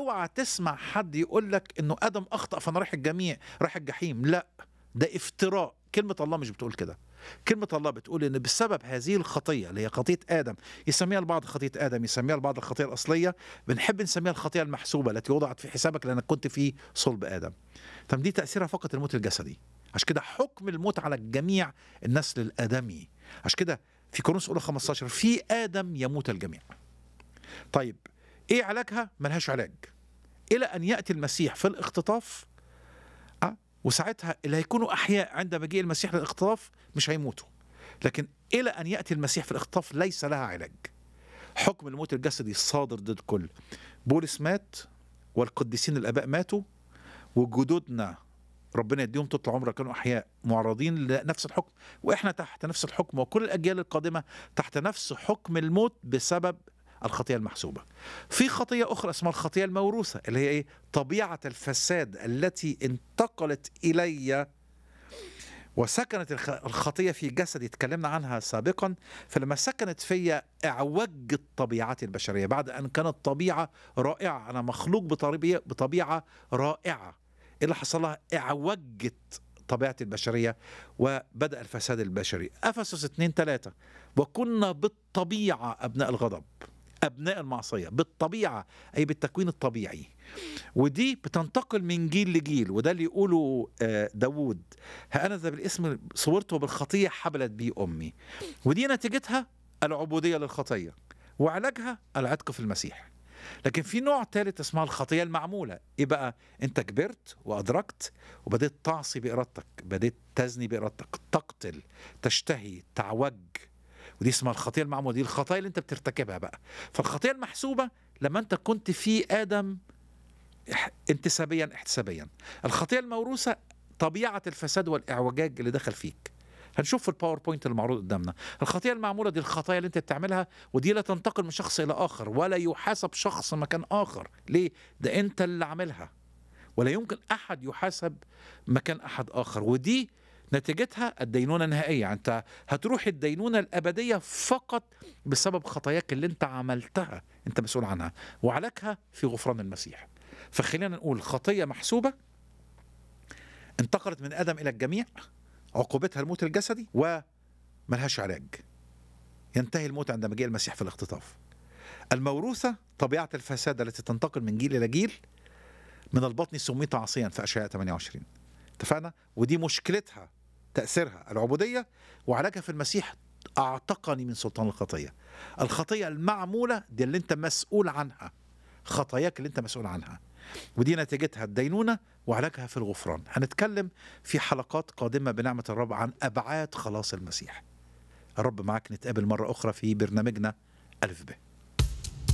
اوعى تسمع حد يقول لك انه ادم اخطا فانا رايح الجميع رايح الجحيم لا ده افتراء كلمه الله مش بتقول كده كلمة الله بتقول إن بسبب هذه الخطية اللي هي خطية آدم يسميها البعض خطية آدم يسميها البعض الخطية الأصلية بنحب نسميها الخطية المحسوبة التي وضعت في حسابك لأنك كنت في صلب آدم طب دي تأثيرها فقط الموت الجسدي عشان كده حكم الموت على الجميع النسل الآدمي عشان كده في كورنثوس أولى 15 في آدم يموت الجميع طيب إيه علاجها؟ ملهاش علاج إلى أن يأتي المسيح في الاختطاف أه؟ وساعتها اللي هيكونوا أحياء عند مجيء المسيح للاختطاف مش هيموتوا لكن إلى أن يأتي المسيح في الاختطاف ليس لها علاج حكم الموت الجسدي صادر ضد كل بولس مات والقديسين الآباء ماتوا وجدودنا ربنا يديهم طول العمر كانوا احياء معرضين لنفس الحكم واحنا تحت نفس الحكم وكل الاجيال القادمه تحت نفس حكم الموت بسبب الخطيه المحسوبه. في خطيه اخرى اسمها الخطيه الموروثه اللي هي ايه؟ طبيعه الفساد التي انتقلت الي وسكنت الخ- الخطيه في جسدي اتكلمنا عنها سابقا فلما سكنت فيا اعوجت طبيعتي البشريه بعد ان كانت طبيعه رائعه انا مخلوق بطبيعه بطبيعه رائعه ايه اللي حصل لها اعوجت طبيعتي البشريه وبدا الفساد البشري افسس 2 3 وكنا بالطبيعه ابناء الغضب ابناء المعصيه بالطبيعه اي بالتكوين الطبيعي ودي بتنتقل من جيل لجيل وده اللي يقوله آه، داوود ها انا ذا بالاسم صورت وبالخطيه حبلت بي امي ودي نتيجتها العبوديه للخطيه وعلاجها العتق في المسيح لكن في نوع ثالث اسمها الخطيه المعموله ايه بقى انت كبرت وادركت وبديت تعصي بارادتك بديت تزني بارادتك تقتل تشتهي تعوج ودي اسمها الخطيه المعموله دي الخطايا اللي انت بترتكبها بقى فالخطيه المحسوبه لما انت كنت في ادم اح- انتسابيا احتسابيا الخطيه الموروثه طبيعه الفساد والاعوجاج اللي دخل فيك هنشوف في الباوربوينت المعروض قدامنا الخطيه المعموله دي الخطايا اللي انت بتعملها ودي لا تنتقل من شخص الى اخر ولا يحاسب شخص مكان اخر ليه ده انت اللي عاملها ولا يمكن احد يحاسب مكان احد اخر ودي نتيجتها الدينونه النهائيه يعني انت هتروح الدينونه الابديه فقط بسبب خطاياك اللي انت عملتها انت مسؤول عنها وعلاجها في غفران المسيح فخلينا نقول خطيه محسوبه انتقلت من ادم الى الجميع عقوبتها الموت الجسدي وملهاش علاج ينتهي الموت عند مجيء المسيح في الاختطاف الموروثة طبيعة الفساد التي تنتقل من جيل إلى جيل من البطن سميت عصيا في أشعياء 28 اتفقنا ودي مشكلتها تأثيرها العبودية وعلاجها في المسيح أعتقني من سلطان الخطية الخطية المعمولة دي اللي أنت مسؤول عنها خطاياك اللي أنت مسؤول عنها ودي نتيجتها الدينونة وعلاجها في الغفران هنتكلم في حلقات قادمة بنعمة الرب عن أبعاد خلاص المسيح الرب معاك نتقابل مرة أخرى في برنامجنا ألف به